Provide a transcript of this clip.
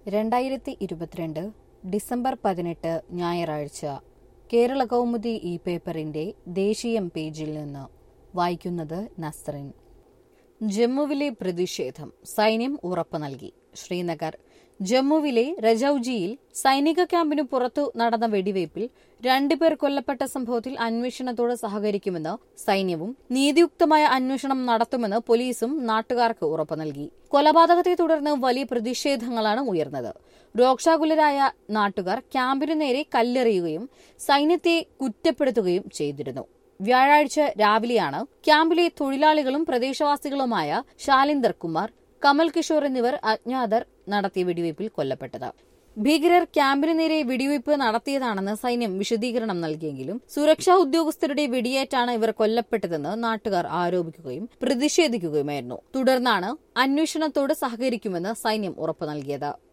രണ്ടായിരത്തി ഇരുപത്തിരണ്ട് ഡിസംബർ പതിനെട്ട് ഞായറാഴ്ച കേരള കൗമുദി ഈ പേപ്പറിന്റെ ദേശീയം പേജിൽ നിന്ന് വായിക്കുന്നത് നസ്റിൻ ജമ്മുവിലെ പ്രതിഷേധം സൈന്യം ഉറപ്പു നൽകി ശ്രീനഗർ ജമ്മുവിലെ രജൌജിയിൽ സൈനിക ക്യാമ്പിനു പുറത്തു നടന്ന വെടിവയ്പിൽ രണ്ടുപേർ കൊല്ലപ്പെട്ട സംഭവത്തിൽ അന്വേഷണത്തോട് സഹകരിക്കുമെന്ന് സൈന്യവും നീതിയുക്തമായ അന്വേഷണം നടത്തുമെന്ന് പോലീസും നാട്ടുകാർക്ക് ഉറപ്പു നൽകി കൊലപാതകത്തെ തുടർന്ന് വലിയ പ്രതിഷേധങ്ങളാണ് ഉയർന്നത് രോക്ഷാകുലരായ നാട്ടുകാർ ക്യാമ്പിനു നേരെ കല്ലെറിയുകയും സൈന്യത്തെ കുറ്റപ്പെടുത്തുകയും ചെയ്തിരുന്നു വ്യാഴാഴ്ച രാവിലെയാണ് ക്യാമ്പിലെ തൊഴിലാളികളും പ്രദേശവാസികളുമായ ശാലിന്ദർ കുമാർ കമൽ കിഷോർ എന്നിവർ അജ്ഞാതർ നടത്തിയ വെടിവയ്പിൽ കൊല്ലപ്പെട്ടത് ഭീകരർ ക്യാമ്പിന് നേരെ വെടിവയ്പ് നടത്തിയതാണെന്ന് സൈന്യം വിശദീകരണം നൽകിയെങ്കിലും സുരക്ഷാ ഉദ്യോഗസ്ഥരുടെ വെടിയേറ്റാണ് ഇവർ കൊല്ലപ്പെട്ടതെന്ന് നാട്ടുകാർ ആരോപിക്കുകയും പ്രതിഷേധിക്കുകയുമായിരുന്നു തുടർന്നാണ് അന്വേഷണത്തോട് സഹകരിക്കുമെന്ന് സൈന്യം ഉറപ്പു നൽകിയത്